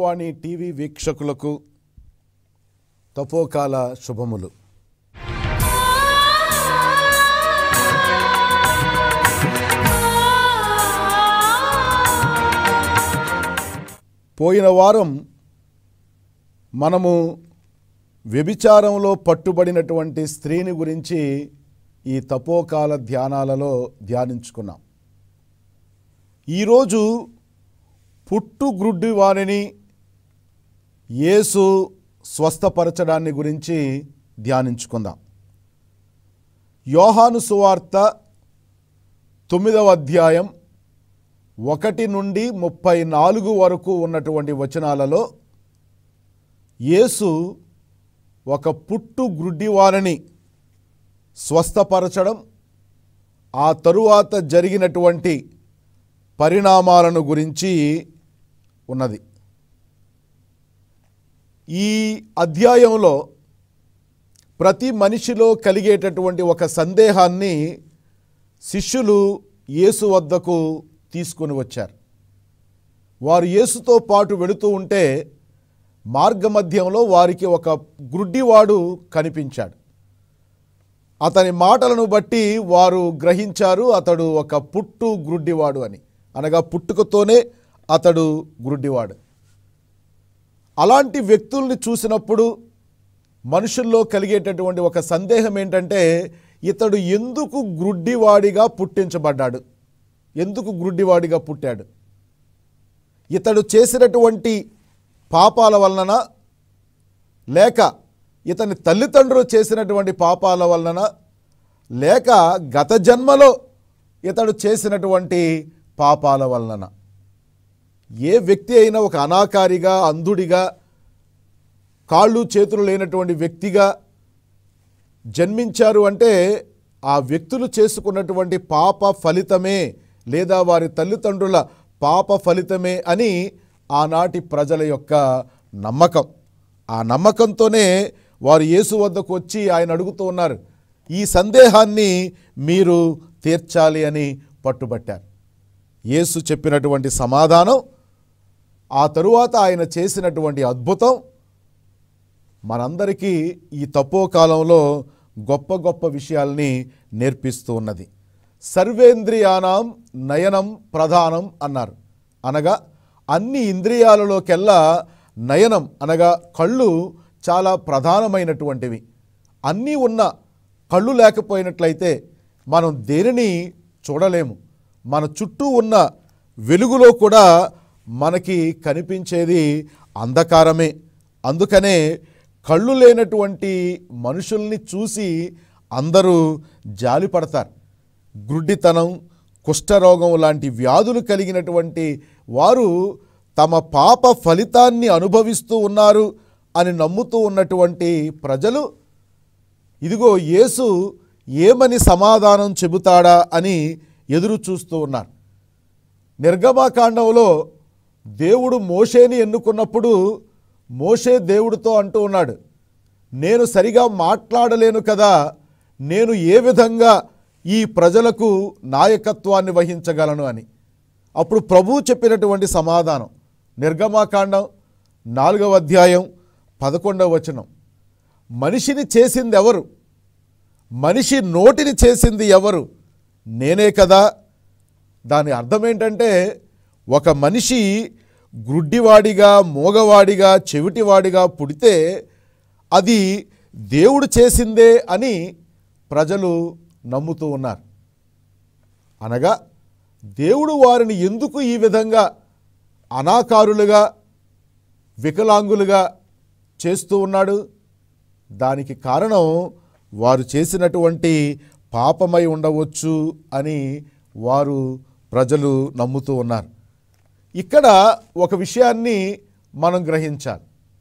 వాణి TV వీక్షకులకు తపోకాల శుభములు పోయిన వారం మనము వ్యభిచారంలో పట్టుబడినటువంటి స్త్రీని గురించి ఈ తపోకాల ధ్యానాలలో ధ్యానించుకున్నాం ఈరోజు పుట్టుగ్రుడ్డి వారిని యేసు స్వస్థపరచడాన్ని గురించి ధ్యానించుకుందాం యోహాను సువార్త తొమ్మిదవ అధ్యాయం ఒకటి నుండి ముప్పై నాలుగు వరకు ఉన్నటువంటి వచనాలలో యేసు ఒక పుట్టు గ్రుడ్డివారిని స్వస్థపరచడం ఆ తరువాత జరిగినటువంటి పరిణామాలను గురించి ఉన్నది ఈ అధ్యాయంలో ప్రతి మనిషిలో కలిగేటటువంటి ఒక సందేహాన్ని శిష్యులు యేసు వద్దకు తీసుకొని వచ్చారు వారు యేసుతో పాటు వెళుతూ ఉంటే మార్గమధ్యంలో వారికి ఒక గ్రుడ్డివాడు కనిపించాడు అతని మాటలను బట్టి వారు గ్రహించారు అతడు ఒక పుట్టు గ్రుడ్డివాడు అని అనగా పుట్టుకతోనే అతడు గ్రుడ్డివాడు అలాంటి వ్యక్తుల్ని చూసినప్పుడు మనుషుల్లో కలిగేటటువంటి ఒక సందేహం ఏంటంటే ఇతడు ఎందుకు గ్రుడ్డివాడిగా పుట్టించబడ్డాడు ఎందుకు గ్రుడ్డివాడిగా పుట్టాడు ఇతడు చేసినటువంటి పాపాల వలన లేక ఇతని తల్లిదండ్రులు చేసినటువంటి పాపాల వలన లేక గత జన్మలో ఇతడు చేసినటువంటి పాపాల వలన ఏ వ్యక్తి అయినా ఒక అనాకారిగా అంధుడిగా కాళ్ళు చేతులు లేనటువంటి వ్యక్తిగా జన్మించారు అంటే ఆ వ్యక్తులు చేసుకున్నటువంటి పాప ఫలితమే లేదా వారి తల్లిదండ్రుల పాప ఫలితమే అని ఆనాటి ప్రజల యొక్క నమ్మకం ఆ నమ్మకంతోనే వారు యేసు వద్దకు వచ్చి ఆయన అడుగుతూ ఉన్నారు ఈ సందేహాన్ని మీరు తీర్చాలి అని పట్టుబట్టారు యేసు చెప్పినటువంటి సమాధానం ఆ తరువాత ఆయన చేసినటువంటి అద్భుతం మనందరికీ ఈ తపో కాలంలో గొప్ప గొప్ప విషయాల్ని నేర్పిస్తూ ఉన్నది సర్వేంద్రియానాం నయనం ప్రధానం అన్నారు అనగా అన్ని ఇంద్రియాలలోకెల్లా నయనం అనగా కళ్ళు చాలా ప్రధానమైనటువంటివి అన్నీ ఉన్న కళ్ళు లేకపోయినట్లయితే మనం దేనిని చూడలేము మన చుట్టూ ఉన్న వెలుగులో కూడా మనకి కనిపించేది అంధకారమే అందుకనే కళ్ళు లేనటువంటి మనుషుల్ని చూసి అందరూ జాలిపడతారు గ్రుడ్డితనం కుష్ఠరోగం లాంటి వ్యాధులు కలిగినటువంటి వారు తమ పాప ఫలితాన్ని అనుభవిస్తూ ఉన్నారు అని నమ్ముతూ ఉన్నటువంటి ప్రజలు ఇదిగో యేసు ఏమని సమాధానం చెబుతాడా అని ఎదురు చూస్తూ ఉన్నారు నిర్గమాకాండంలో దేవుడు మోషేని ఎన్నుకున్నప్పుడు మోషే దేవుడితో అంటూ ఉన్నాడు నేను సరిగా మాట్లాడలేను కదా నేను ఏ విధంగా ఈ ప్రజలకు నాయకత్వాన్ని వహించగలను అని అప్పుడు ప్రభువు చెప్పినటువంటి సమాధానం నిర్గమాకాండం నాలుగవ అధ్యాయం పదకొండవ వచనం మనిషిని చేసింది ఎవరు మనిషి నోటిని చేసింది ఎవరు నేనే కదా దాని అర్థం ఏంటంటే ఒక మనిషి గ్రుడ్డివాడిగా మోగవాడిగా చెవిటివాడిగా పుడితే అది దేవుడు చేసిందే అని ప్రజలు నమ్ముతూ ఉన్నారు అనగా దేవుడు వారిని ఎందుకు ఈ విధంగా అనాకారులుగా వికలాంగులుగా చేస్తూ ఉన్నాడు దానికి కారణం వారు చేసినటువంటి పాపమై ఉండవచ్చు అని వారు ప్రజలు నమ్ముతూ ఉన్నారు ఇక్కడ ఒక విషయాన్ని మనం గ్రహించాలి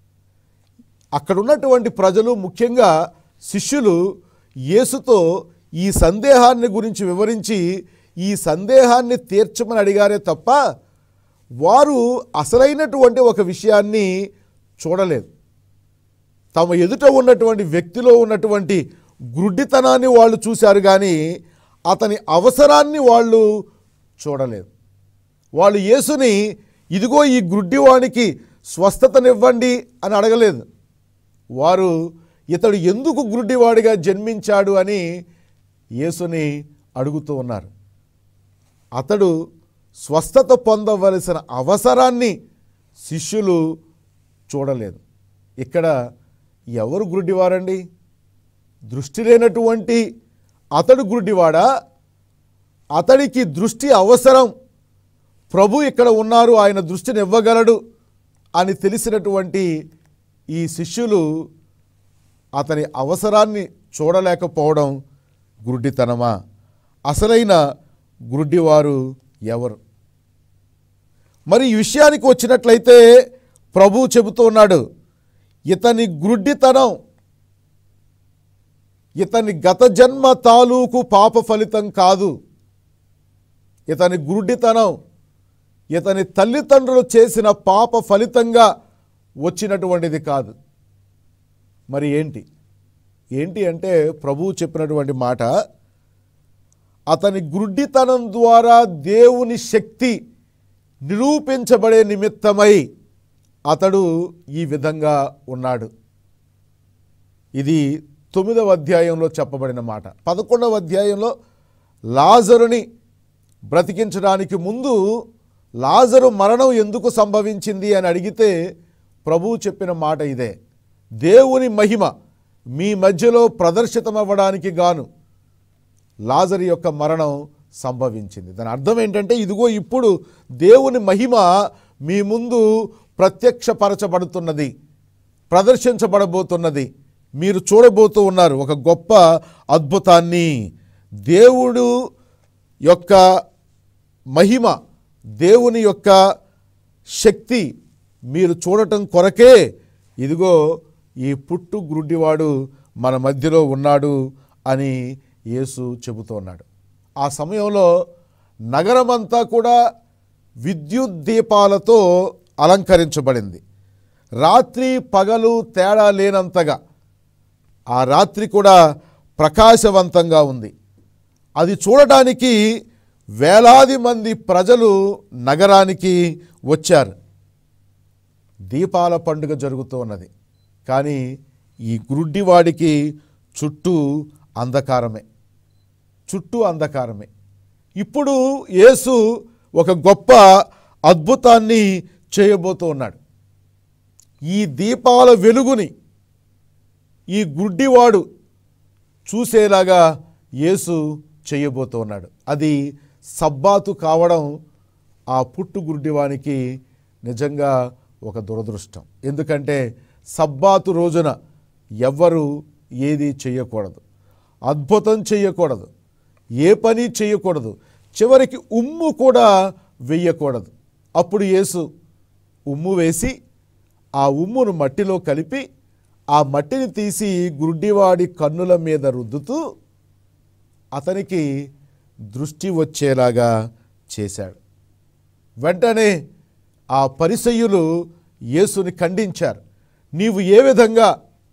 అక్కడ ఉన్నటువంటి ప్రజలు ముఖ్యంగా శిష్యులు యేసుతో ఈ సందేహాన్ని గురించి వివరించి ఈ సందేహాన్ని తీర్చమని అడిగారే తప్ప వారు అసలైనటువంటి ఒక విషయాన్ని చూడలేదు తమ ఎదుట ఉన్నటువంటి వ్యక్తిలో ఉన్నటువంటి గ్రుడ్డితనాన్ని వాళ్ళు చూశారు కానీ అతని అవసరాన్ని వాళ్ళు చూడలేదు వాళ్ళు యేసుని ఇదిగో ఈ గుడ్డివానికి స్వస్థతనివ్వండి అని అడగలేదు వారు ఇతడు ఎందుకు గుడ్డివాడిగా జన్మించాడు అని యేసుని అడుగుతూ ఉన్నారు అతడు స్వస్థత పొందవలసిన అవసరాన్ని శిష్యులు చూడలేదు ఇక్కడ ఎవరు గుడ్డివారండి దృష్టి లేనటువంటి అతడు గుడ్డివాడా అతడికి దృష్టి అవసరం ప్రభు ఇక్కడ ఉన్నారు ఆయన దృష్టిని ఇవ్వగలడు అని తెలిసినటువంటి ఈ శిష్యులు అతని అవసరాన్ని చూడలేకపోవడం గుడ్డితనమా అసలైన గుడ్డివారు ఎవరు మరి ఈ విషయానికి వచ్చినట్లయితే ప్రభు చెబుతూ ఉన్నాడు ఇతని గుడ్డితనం ఇతని గత జన్మ తాలూకు పాప ఫలితం కాదు ఇతని గుడ్డితనం ఇతని తల్లిదండ్రులు చేసిన పాప ఫలితంగా వచ్చినటువంటిది కాదు మరి ఏంటి ఏంటి అంటే ప్రభువు చెప్పినటువంటి మాట అతని గుడ్డితనం ద్వారా దేవుని శక్తి నిరూపించబడే నిమిత్తమై అతడు ఈ విధంగా ఉన్నాడు ఇది తొమ్మిదవ అధ్యాయంలో చెప్పబడిన మాట పదకొండవ అధ్యాయంలో లాజరుని బ్రతికించడానికి ముందు లాజరు మరణం ఎందుకు సంభవించింది అని అడిగితే ప్రభువు చెప్పిన మాట ఇదే దేవుని మహిమ మీ మధ్యలో ప్రదర్శితమవ్వడానికి గాను లాజరు యొక్క మరణం సంభవించింది దాని అర్థం ఏంటంటే ఇదిగో ఇప్పుడు దేవుని మహిమ మీ ముందు ప్రత్యక్షపరచబడుతున్నది ప్రదర్శించబడబోతున్నది మీరు చూడబోతూ ఉన్నారు ఒక గొప్ప అద్భుతాన్ని దేవుడు యొక్క మహిమ దేవుని యొక్క శక్తి మీరు చూడటం కొరకే ఇదిగో ఈ పుట్టు గ్రుడ్డివాడు మన మధ్యలో ఉన్నాడు అని యేసు చెబుతున్నాడు ఆ సమయంలో నగరమంతా కూడా విద్యుత్ దీపాలతో అలంకరించబడింది రాత్రి పగలు తేడా లేనంతగా ఆ రాత్రి కూడా ప్రకాశవంతంగా ఉంది అది చూడటానికి వేలాది మంది ప్రజలు నగరానికి వచ్చారు దీపాల పండుగ జరుగుతూ ఉన్నది కానీ ఈ గుడ్డివాడికి చుట్టూ అంధకారమే చుట్టూ అంధకారమే ఇప్పుడు యేసు ఒక గొప్ప అద్భుతాన్ని చేయబోతూ ఉన్నాడు ఈ దీపాల వెలుగుని ఈ గుడ్డివాడు చూసేలాగా యేసు చేయబోతూ ఉన్నాడు అది సబ్బాతు కావడం ఆ పుట్టు గుడ్డివానికి నిజంగా ఒక దురదృష్టం ఎందుకంటే సబ్బాతు రోజున ఎవ్వరు ఏది చేయకూడదు అద్భుతం చేయకూడదు ఏ పని చేయకూడదు చివరికి ఉమ్ము కూడా వెయ్యకూడదు అప్పుడు యేసు ఉమ్ము వేసి ఆ ఉమ్మును మట్టిలో కలిపి ఆ మట్టిని తీసి గుడ్డివాడి కన్నుల మీద రుద్దుతూ అతనికి దృష్టి వచ్చేలాగా చేశాడు వెంటనే ఆ పరిసయ్యులు యేసుని ఖండించారు నీవు ఏ విధంగా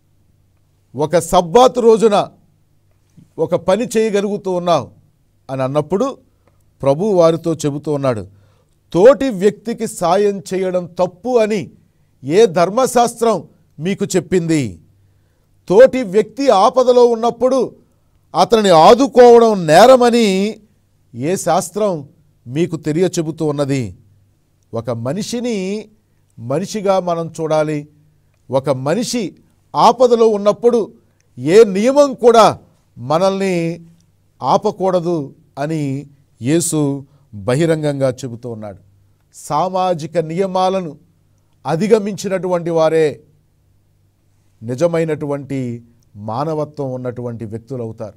ఒక సబ్బాతు రోజున ఒక పని చేయగలుగుతూ ఉన్నావు అని అన్నప్పుడు ప్రభు వారితో చెబుతూ ఉన్నాడు తోటి వ్యక్తికి సాయం చేయడం తప్పు అని ఏ ధర్మశాస్త్రం మీకు చెప్పింది తోటి వ్యక్తి ఆపదలో ఉన్నప్పుడు అతనిని ఆదుకోవడం నేరమని ఏ శాస్త్రం మీకు తెలియ చెబుతూ ఉన్నది ఒక మనిషిని మనిషిగా మనం చూడాలి ఒక మనిషి ఆపదలో ఉన్నప్పుడు ఏ నియమం కూడా మనల్ని ఆపకూడదు అని యేసు బహిరంగంగా చెబుతూ ఉన్నాడు సామాజిక నియమాలను అధిగమించినటువంటి వారే నిజమైనటువంటి మానవత్వం ఉన్నటువంటి వ్యక్తులు అవుతారు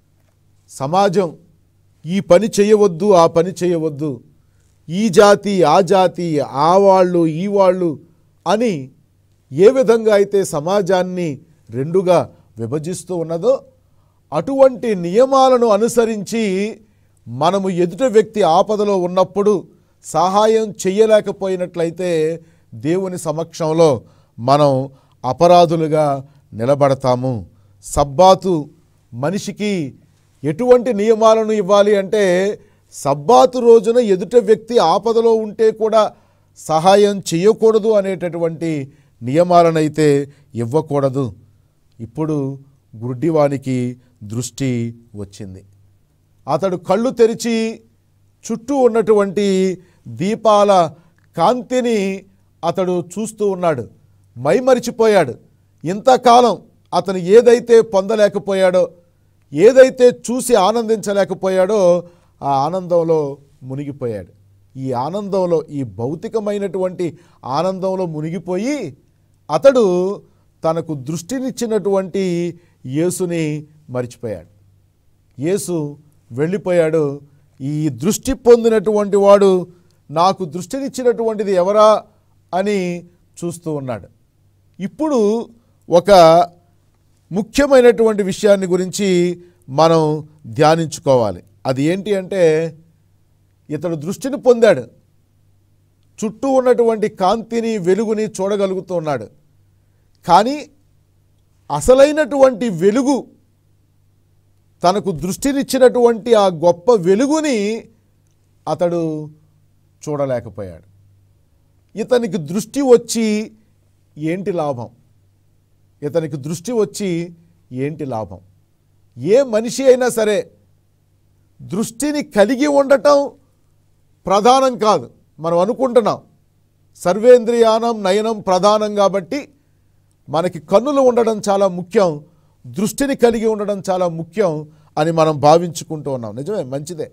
సమాజం ఈ పని చేయవద్దు ఆ పని చేయవద్దు ఈ జాతి ఆ జాతి ఆ వాళ్ళు ఈ వాళ్ళు అని ఏ విధంగా అయితే సమాజాన్ని రెండుగా విభజిస్తూ ఉన్నదో అటువంటి నియమాలను అనుసరించి మనము ఎదుట వ్యక్తి ఆపదలో ఉన్నప్పుడు సహాయం చేయలేకపోయినట్లయితే దేవుని సమక్షంలో మనం అపరాధులుగా నిలబడతాము సబ్బాతు మనిషికి ఎటువంటి నియమాలను ఇవ్వాలి అంటే సబ్బాతు రోజున ఎదుట వ్యక్తి ఆపదలో ఉంటే కూడా సహాయం చేయకూడదు అనేటటువంటి నియమాలనైతే ఇవ్వకూడదు ఇప్పుడు గుడ్డివానికి దృష్టి వచ్చింది అతడు కళ్ళు తెరిచి చుట్టూ ఉన్నటువంటి దీపాల కాంతిని అతడు చూస్తూ ఉన్నాడు మైమరిచిపోయాడు ఇంతకాలం అతను ఏదైతే పొందలేకపోయాడో ఏదైతే చూసి ఆనందించలేకపోయాడో ఆ ఆనందంలో మునిగిపోయాడు ఈ ఆనందంలో ఈ భౌతికమైనటువంటి ఆనందంలో మునిగిపోయి అతడు తనకు దృష్టినిచ్చినటువంటి యేసుని మరిచిపోయాడు యేసు వెళ్ళిపోయాడు ఈ దృష్టి పొందినటువంటి వాడు నాకు దృష్టినిచ్చినటువంటిది ఎవరా అని చూస్తూ ఉన్నాడు ఇప్పుడు ఒక ముఖ్యమైనటువంటి విషయాన్ని గురించి మనం ధ్యానించుకోవాలి అది ఏంటి అంటే ఇతడు దృష్టిని పొందాడు చుట్టూ ఉన్నటువంటి కాంతిని వెలుగుని చూడగలుగుతూ ఉన్నాడు కానీ అసలైనటువంటి వెలుగు తనకు దృష్టినిచ్చినటువంటి ఆ గొప్ప వెలుగుని అతడు చూడలేకపోయాడు ఇతనికి దృష్టి వచ్చి ఏంటి లాభం ఇతనికి దృష్టి వచ్చి ఏంటి లాభం ఏ మనిషి అయినా సరే దృష్టిని కలిగి ఉండటం ప్రధానం కాదు మనం అనుకుంటున్నాం సర్వేంద్రియానం నయనం ప్రధానం కాబట్టి మనకి కన్నులు ఉండడం చాలా ముఖ్యం దృష్టిని కలిగి ఉండడం చాలా ముఖ్యం అని మనం భావించుకుంటూ ఉన్నాం నిజమే మంచిదే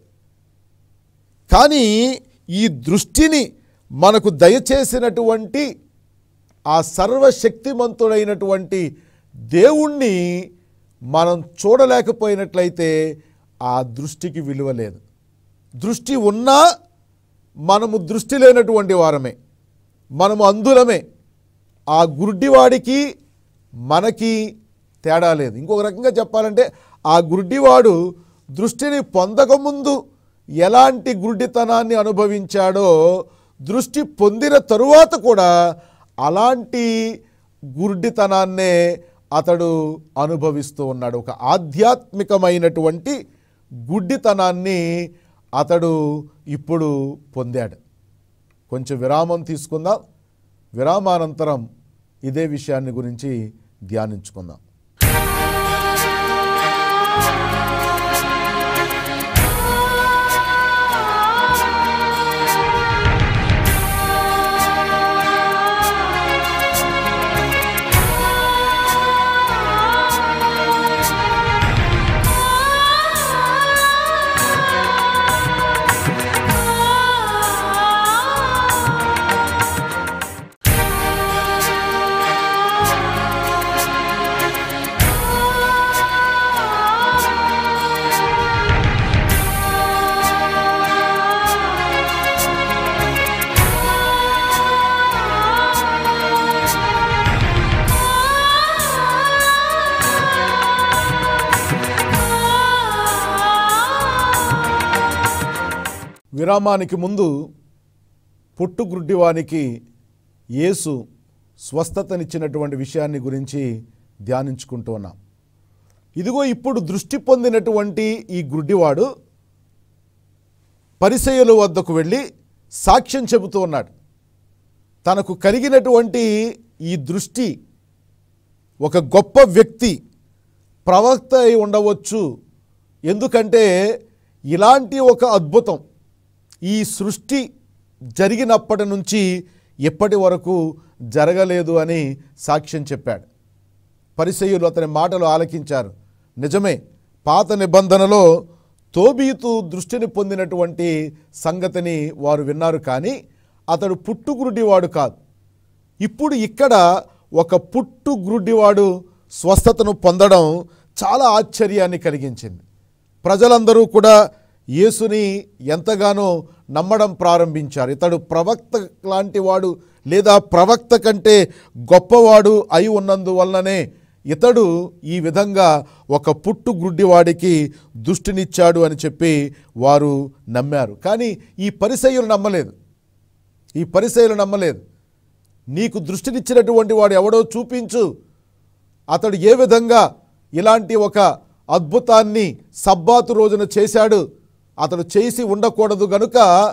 కానీ ఈ దృష్టిని మనకు దయచేసినటువంటి ఆ సర్వశక్తిమంతుడైనటువంటి దేవుణ్ణి మనం చూడలేకపోయినట్లయితే ఆ దృష్టికి విలువ లేదు దృష్టి ఉన్నా మనము దృష్టి లేనటువంటి వారమే మనము అందులమే ఆ గుడ్డివాడికి మనకి తేడా లేదు ఇంకొక రకంగా చెప్పాలంటే ఆ గుడ్డివాడు దృష్టిని పొందకముందు ఎలాంటి గుడ్డితనాన్ని అనుభవించాడో దృష్టి పొందిన తరువాత కూడా అలాంటి గుడ్డితనాన్నే అతడు అనుభవిస్తూ ఉన్నాడు ఒక ఆధ్యాత్మికమైనటువంటి గుడ్డితనాన్ని అతడు ఇప్పుడు పొందాడు కొంచెం విరామం తీసుకుందాం విరామానంతరం ఇదే విషయాన్ని గురించి ధ్యానించుకుందాం విరామానికి ముందు పుట్టుగ్రుడ్డివానికి యేసు స్వస్థతనిచ్చినటువంటి విషయాన్ని గురించి ధ్యానించుకుంటూ ఉన్నాం ఇదిగో ఇప్పుడు దృష్టి పొందినటువంటి ఈ గుడ్డివాడు పరిసయుల వద్దకు వెళ్ళి సాక్ష్యం చెబుతూ ఉన్నాడు తనకు కలిగినటువంటి ఈ దృష్టి ఒక గొప్ప వ్యక్తి ప్రవక్త అయి ఉండవచ్చు ఎందుకంటే ఇలాంటి ఒక అద్భుతం ఈ సృష్టి జరిగినప్పటి నుంచి ఎప్పటి వరకు జరగలేదు అని సాక్ష్యం చెప్పాడు పరిసయులు అతని మాటలు ఆలకించారు నిజమే పాత నిబంధనలో తోబీతు దృష్టిని పొందినటువంటి సంగతిని వారు విన్నారు కానీ అతడు పుట్టుగురుడివాడు కాదు ఇప్పుడు ఇక్కడ ఒక పుట్టుగ్రుడ్డివాడు స్వస్థతను పొందడం చాలా ఆశ్చర్యాన్ని కలిగించింది ప్రజలందరూ కూడా యేసుని ఎంతగానో నమ్మడం ప్రారంభించారు ఇతడు ప్రవక్త లాంటి వాడు లేదా ప్రవక్త కంటే గొప్పవాడు అయి ఉన్నందువల్లనే ఇతడు ఈ విధంగా ఒక పుట్టు గుడ్డివాడికి దృష్టినిచ్చాడు అని చెప్పి వారు నమ్మారు కానీ ఈ పరిసయ్యులు నమ్మలేదు ఈ పరిసయ్యులు నమ్మలేదు నీకు దృష్టినిచ్చినటువంటి వాడు ఎవడో చూపించు అతడు ఏ విధంగా ఇలాంటి ఒక అద్భుతాన్ని సబ్బాతు రోజున చేశాడు అతడు చేసి ఉండకూడదు గనుక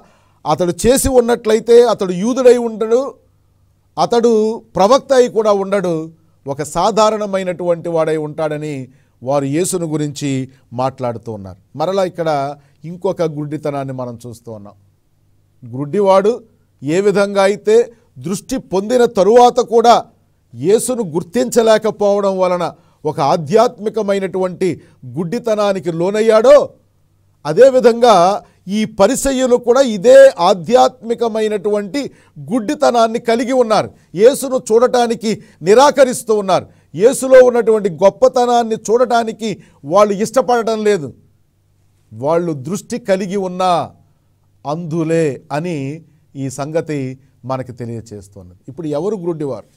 అతడు చేసి ఉన్నట్లయితే అతడు యూదుడై ఉండడు అతడు ప్రవక్త అయి కూడా ఉండడు ఒక సాధారణమైనటువంటి వాడై ఉంటాడని వారు యేసును గురించి మాట్లాడుతూ ఉన్నారు మరలా ఇక్కడ ఇంకొక గుడ్డితనాన్ని మనం చూస్తూ ఉన్నాం గుడ్డివాడు ఏ విధంగా అయితే దృష్టి పొందిన తరువాత కూడా యేసును గుర్తించలేకపోవడం వలన ఒక ఆధ్యాత్మికమైనటువంటి గుడ్డితనానికి లోనయ్యాడో అదేవిధంగా ఈ పరిసయ్యులు కూడా ఇదే ఆధ్యాత్మికమైనటువంటి గుడ్డితనాన్ని కలిగి ఉన్నారు యేసును చూడటానికి నిరాకరిస్తూ ఉన్నారు యేసులో ఉన్నటువంటి గొప్పతనాన్ని చూడటానికి వాళ్ళు ఇష్టపడటం లేదు వాళ్ళు దృష్టి కలిగి ఉన్న అంధులే అని ఈ సంగతి మనకి తెలియచేస్తున్నది ఇప్పుడు ఎవరు గుడ్డివారు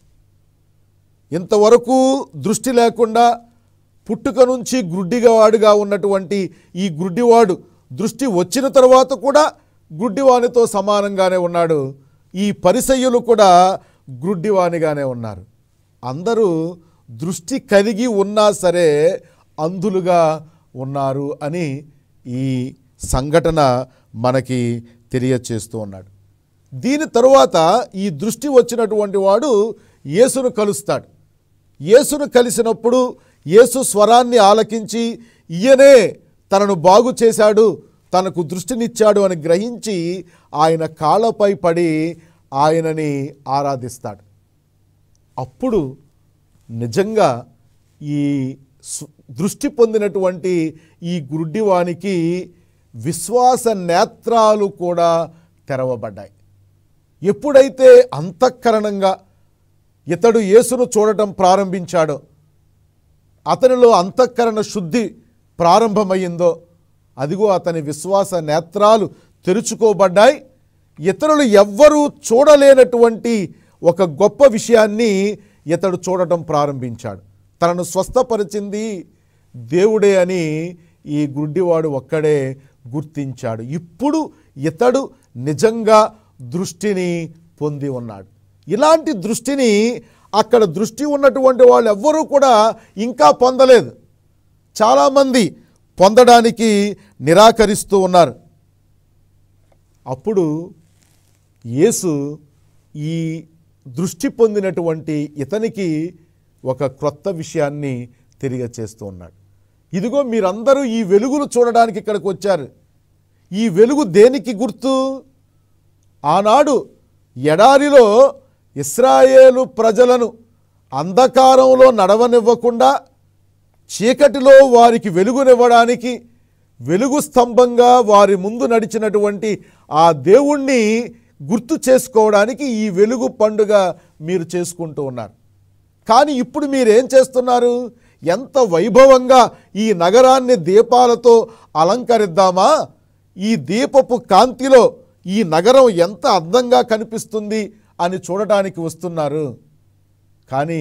ఇంతవరకు దృష్టి లేకుండా పుట్టుక నుంచి గుడ్డివాడుగా ఉన్నటువంటి ఈ గుడ్డివాడు దృష్టి వచ్చిన తర్వాత కూడా గుడ్డివానితో సమానంగానే ఉన్నాడు ఈ పరిసయ్యులు కూడా గుడ్డివానిగానే ఉన్నారు అందరూ దృష్టి కలిగి ఉన్నా సరే అంధులుగా ఉన్నారు అని ఈ సంఘటన మనకి తెలియచేస్తూ ఉన్నాడు దీని తరువాత ఈ దృష్టి వచ్చినటువంటి వాడు యేసును కలుస్తాడు యేసును కలిసినప్పుడు యేసు స్వరాన్ని ఆలకించి ఈయనే తనను బాగు చేశాడు తనకు దృష్టినిచ్చాడు అని గ్రహించి ఆయన కాళ్ళపై పడి ఆయనని ఆరాధిస్తాడు అప్పుడు నిజంగా ఈ సు- దృష్టి పొందినటువంటి ఈ గుడ్డివానికి విశ్వాస నేత్రాలు కూడా తెరవబడ్డాయి ఎప్పుడైతే అంతఃకరణంగా ఇతడు యేసును చూడటం ప్రారంభించాడో అతనిలో అంతఃకరణ శుద్ధి ప్రారంభమైందో అదిగో అతని విశ్వాస నేత్రాలు తెరుచుకోబడ్డాయి ఇతరులు ఎవ్వరూ చూడలేనటువంటి ఒక గొప్ప విషయాన్ని ఇతడు చూడటం ప్రారంభించాడు తనను స్వస్థపరిచింది దేవుడే అని ఈ గుడ్డివాడు ఒక్కడే గుర్తించాడు ఇప్పుడు ఇతడు నిజంగా దృష్టిని పొంది ఉన్నాడు ఇలాంటి దృష్టిని అక్కడ దృష్టి ఉన్నటువంటి వాళ్ళు ఎవ్వరూ కూడా ఇంకా పొందలేదు చాలామంది పొందడానికి నిరాకరిస్తూ ఉన్నారు అప్పుడు యేసు ఈ దృష్టి పొందినటువంటి ఇతనికి ఒక క్రొత్త విషయాన్ని తెలియచేస్తూ ఉన్నాడు ఇదిగో మీరందరూ ఈ వెలుగును చూడడానికి ఇక్కడికి వచ్చారు ఈ వెలుగు దేనికి గుర్తు ఆనాడు ఎడారిలో ఇస్రాయేలు ప్రజలను అంధకారంలో నడవనివ్వకుండా చీకటిలో వారికి వెలుగునివ్వడానికి వెలుగు స్తంభంగా వారి ముందు నడిచినటువంటి ఆ దేవుణ్ణి గుర్తు చేసుకోవడానికి ఈ వెలుగు పండుగ మీరు చేసుకుంటూ ఉన్నారు కానీ ఇప్పుడు మీరేం చేస్తున్నారు ఎంత వైభవంగా ఈ నగరాన్ని దీపాలతో అలంకరిద్దామా ఈ దీపపు కాంతిలో ఈ నగరం ఎంత అందంగా కనిపిస్తుంది అని చూడటానికి వస్తున్నారు కానీ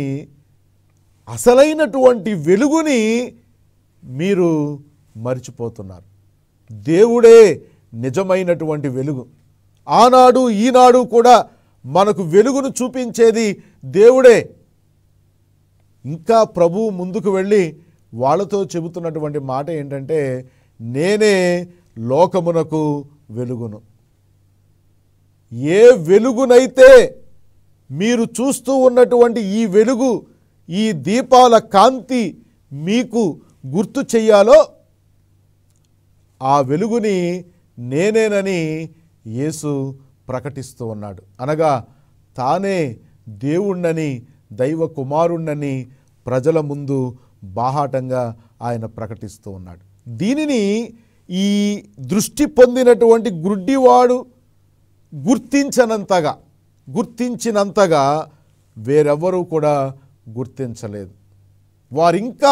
అసలైనటువంటి వెలుగుని మీరు మర్చిపోతున్నారు దేవుడే నిజమైనటువంటి వెలుగు ఆనాడు ఈనాడు కూడా మనకు వెలుగును చూపించేది దేవుడే ఇంకా ప్రభువు ముందుకు వెళ్ళి వాళ్ళతో చెబుతున్నటువంటి మాట ఏంటంటే నేనే లోకమునకు వెలుగును ఏ వెలుగునైతే మీరు చూస్తూ ఉన్నటువంటి ఈ వెలుగు ఈ దీపాల కాంతి మీకు గుర్తు చెయ్యాలో ఆ వెలుగుని నేనేనని యేసు ప్రకటిస్తూ ఉన్నాడు అనగా తానే దేవుణ్ణని దైవ కుమారుణ్ణని ప్రజల ముందు బాహాటంగా ఆయన ప్రకటిస్తూ ఉన్నాడు దీనిని ఈ దృష్టి పొందినటువంటి గుడ్డివాడు గుర్తించనంతగా గుర్తించినంతగా వేరెవ్వరూ కూడా గుర్తించలేదు వారింకా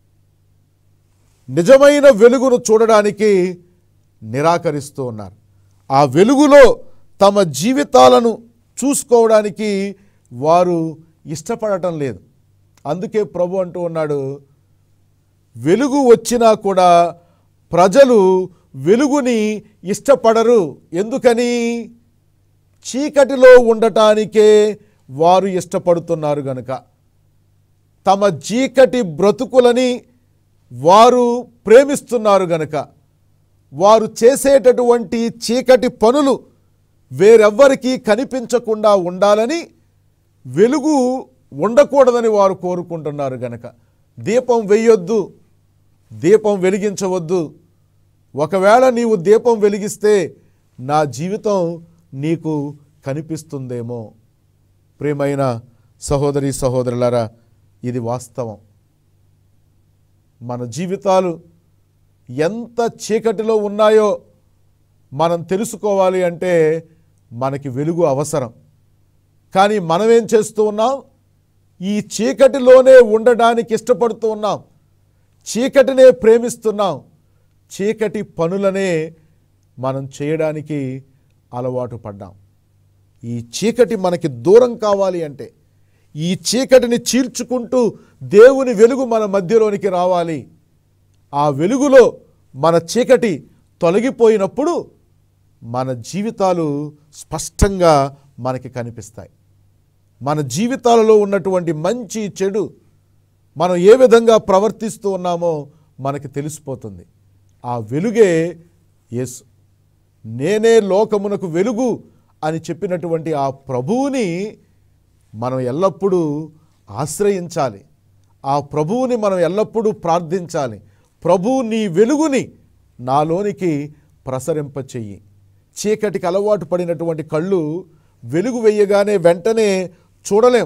నిజమైన వెలుగును చూడడానికి నిరాకరిస్తూ ఉన్నారు ఆ వెలుగులో తమ జీవితాలను చూసుకోవడానికి వారు ఇష్టపడటం లేదు అందుకే ప్రభు అంటూ ఉన్నాడు వెలుగు వచ్చినా కూడా ప్రజలు వెలుగుని ఇష్టపడరు ఎందుకని చీకటిలో ఉండటానికే వారు ఇష్టపడుతున్నారు గనుక తమ చీకటి బ్రతుకులని వారు ప్రేమిస్తున్నారు గనుక వారు చేసేటటువంటి చీకటి పనులు వేరెవ్వరికీ కనిపించకుండా ఉండాలని వెలుగు ఉండకూడదని వారు కోరుకుంటున్నారు గనక దీపం వెయ్యొద్దు దీపం వెలిగించవద్దు ఒకవేళ నీవు దీపం వెలిగిస్తే నా జీవితం నీకు కనిపిస్తుందేమో ప్రియమైన సహోదరి సహోదరులారా ఇది వాస్తవం మన జీవితాలు ఎంత చీకటిలో ఉన్నాయో మనం తెలుసుకోవాలి అంటే మనకి వెలుగు అవసరం కానీ మనమేం చేస్తూ ఉన్నాం ఈ చీకటిలోనే ఉండడానికి ఇష్టపడుతూ ఉన్నాం చీకటినే ప్రేమిస్తున్నాం చీకటి పనులనే మనం చేయడానికి అలవాటు పడ్డాం ఈ చీకటి మనకి దూరం కావాలి అంటే ఈ చీకటిని చీల్చుకుంటూ దేవుని వెలుగు మన మధ్యలోనికి రావాలి ఆ వెలుగులో మన చీకటి తొలగిపోయినప్పుడు మన జీవితాలు స్పష్టంగా మనకి కనిపిస్తాయి మన జీవితాలలో ఉన్నటువంటి మంచి చెడు మనం ఏ విధంగా ప్రవర్తిస్తూ ఉన్నామో మనకి తెలిసిపోతుంది ఆ వెలుగే యేసు నేనే లోకమునకు వెలుగు అని చెప్పినటువంటి ఆ ప్రభువుని మనం ఎల్లప్పుడూ ఆశ్రయించాలి ఆ ప్రభువుని మనం ఎల్లప్పుడూ ప్రార్థించాలి ప్రభు నీ వెలుగుని నాలోనికి ప్రసరింపచెయ్యి చీకటికి అలవాటు పడినటువంటి కళ్ళు వెలుగు వేయగానే వెంటనే చూడలేం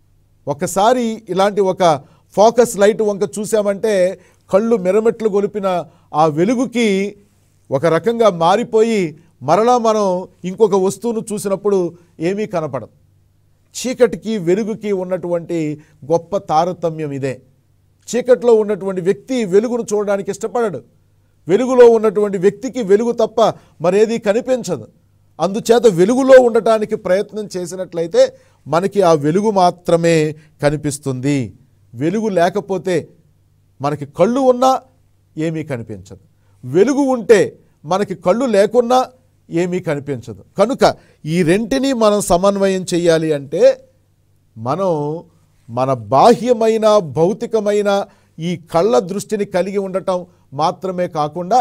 ఒకసారి ఇలాంటి ఒక ఫోకస్ లైట్ వంక చూసామంటే కళ్ళు మిరమెట్లు గొలిపిన ఆ వెలుగుకి ఒక రకంగా మారిపోయి మరలా మనం ఇంకొక వస్తువును చూసినప్పుడు ఏమీ కనపడదు చీకటికి వెలుగుకి ఉన్నటువంటి గొప్ప తారతమ్యం ఇదే చీకట్లో ఉన్నటువంటి వ్యక్తి వెలుగును చూడడానికి ఇష్టపడడు వెలుగులో ఉన్నటువంటి వ్యక్తికి వెలుగు తప్ప మరేది కనిపించదు అందుచేత వెలుగులో ఉండటానికి ప్రయత్నం చేసినట్లయితే మనకి ఆ వెలుగు మాత్రమే కనిపిస్తుంది వెలుగు లేకపోతే మనకి కళ్ళు ఉన్నా ఏమీ కనిపించదు వెలుగు ఉంటే మనకి కళ్ళు లేకున్నా ఏమీ కనిపించదు కనుక ఈ రెంటిని మనం సమన్వయం చేయాలి అంటే మనం మన బాహ్యమైన భౌతికమైన ఈ కళ్ళ దృష్టిని కలిగి ఉండటం మాత్రమే కాకుండా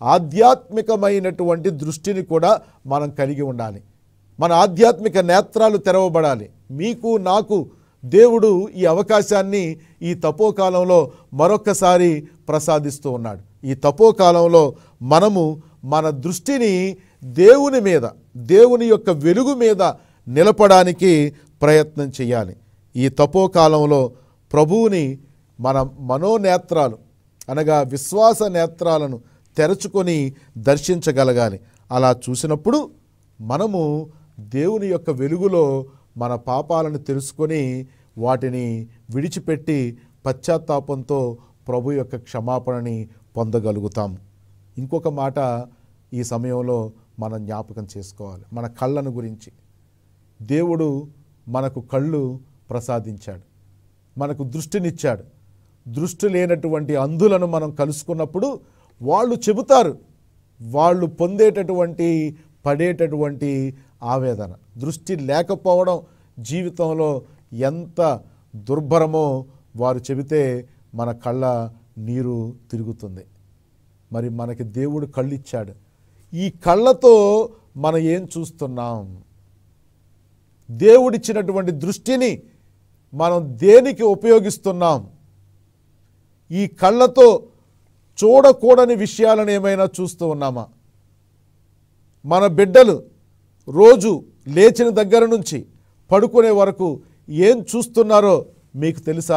ఆధ్యాత్మికమైనటువంటి దృష్టిని కూడా మనం కలిగి ఉండాలి మన ఆధ్యాత్మిక నేత్రాలు తెరవబడాలి మీకు నాకు దేవుడు ఈ అవకాశాన్ని ఈ తపోకాలంలో మరొక్కసారి ప్రసాదిస్తూ ఉన్నాడు ఈ తపోకాలంలో మనము మన దృష్టిని దేవుని మీద దేవుని యొక్క వెలుగు మీద నిలపడానికి ప్రయత్నం చేయాలి ఈ తపోకాలంలో ప్రభువుని మన మనోనేత్రాలు అనగా విశ్వాస నేత్రాలను తెరచుకొని దర్శించగలగాలి అలా చూసినప్పుడు మనము దేవుని యొక్క వెలుగులో మన పాపాలను తెలుసుకొని వాటిని విడిచిపెట్టి పశ్చాత్తాపంతో ప్రభు యొక్క క్షమాపణని పొందగలుగుతాము ఇంకొక మాట ఈ సమయంలో మనం జ్ఞాపకం చేసుకోవాలి మన కళ్ళను గురించి దేవుడు మనకు కళ్ళు ప్రసాదించాడు మనకు దృష్టినిచ్చాడు దృష్టి లేనటువంటి అంధులను మనం కలుసుకున్నప్పుడు వాళ్ళు చెబుతారు వాళ్ళు పొందేటటువంటి పడేటటువంటి ఆవేదన దృష్టి లేకపోవడం జీవితంలో ఎంత దుర్భరమో వారు చెబితే మన కళ్ళ నీరు తిరుగుతుంది మరి మనకి దేవుడు కళ్ళు ఇచ్చాడు ఈ కళ్ళతో మనం ఏం చూస్తున్నాం దేవుడిచ్చినటువంటి దృష్టిని మనం దేనికి ఉపయోగిస్తున్నాం ఈ కళ్ళతో చూడకూడని విషయాలను ఏమైనా చూస్తూ ఉన్నామా మన బిడ్డలు రోజు లేచిన దగ్గర నుంచి పడుకునే వరకు ఏం చూస్తున్నారో మీకు తెలుసా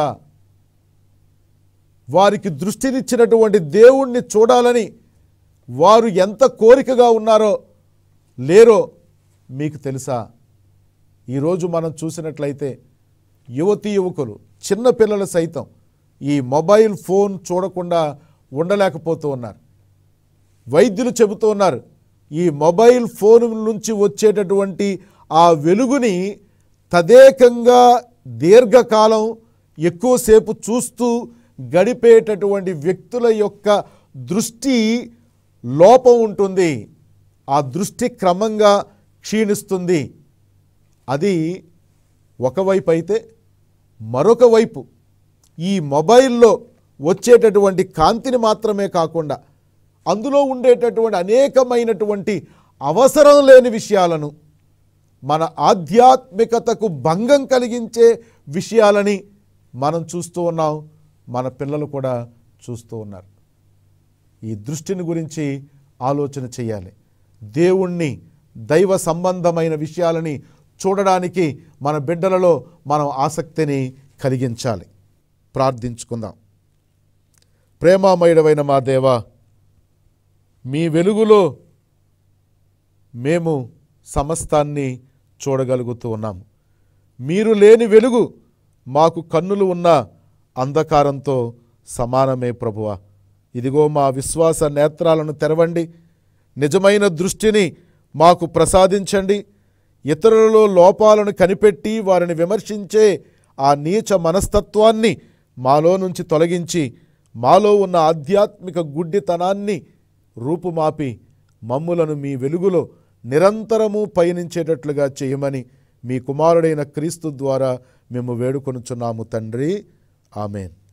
వారికి దృష్టినిచ్చినటువంటి దేవుణ్ణి చూడాలని వారు ఎంత కోరికగా ఉన్నారో లేరో మీకు తెలుసా ఈరోజు మనం చూసినట్లయితే యువతీ యువకులు చిన్న పిల్లలు సైతం ఈ మొబైల్ ఫోన్ చూడకుండా ఉండలేకపోతూ ఉన్నారు వైద్యులు చెబుతూ ఉన్నారు ఈ మొబైల్ ఫోన్ నుంచి వచ్చేటటువంటి ఆ వెలుగుని తదేకంగా దీర్ఘకాలం ఎక్కువసేపు చూస్తూ గడిపేటటువంటి వ్యక్తుల యొక్క దృష్టి లోపం ఉంటుంది ఆ దృష్టి క్రమంగా క్షీణిస్తుంది అది ఒకవైపు అయితే మరొక వైపు ఈ మొబైల్లో వచ్చేటటువంటి కాంతిని మాత్రమే కాకుండా అందులో ఉండేటటువంటి అనేకమైనటువంటి అవసరం లేని విషయాలను మన ఆధ్యాత్మికతకు భంగం కలిగించే విషయాలని మనం చూస్తూ ఉన్నాం మన పిల్లలు కూడా చూస్తూ ఉన్నారు ఈ దృష్టిని గురించి ఆలోచన చేయాలి దేవుణ్ణి దైవ సంబంధమైన విషయాలని చూడడానికి మన బిడ్డలలో మనం ఆసక్తిని కలిగించాలి ప్రార్థించుకుందాం ప్రేమామయుడమైన మా దేవా మీ వెలుగులో మేము సమస్తాన్ని చూడగలుగుతూ ఉన్నాము మీరు లేని వెలుగు మాకు కన్నులు ఉన్న అంధకారంతో సమానమే ప్రభువా ఇదిగో మా విశ్వాస నేత్రాలను తెరవండి నిజమైన దృష్టిని మాకు ప్రసాదించండి ఇతరులలో లోపాలను కనిపెట్టి వారిని విమర్శించే ఆ నీచ మనస్తత్వాన్ని మాలో నుంచి తొలగించి మాలో ఉన్న ఆధ్యాత్మిక గుడ్డితనాన్ని రూపుమాపి మమ్ములను మీ వెలుగులో నిరంతరము పయనించేటట్లుగా చేయమని మీ కుమారుడైన క్రీస్తు ద్వారా మేము వేడుకొనుచున్నాము తండ్రి ఆమెన్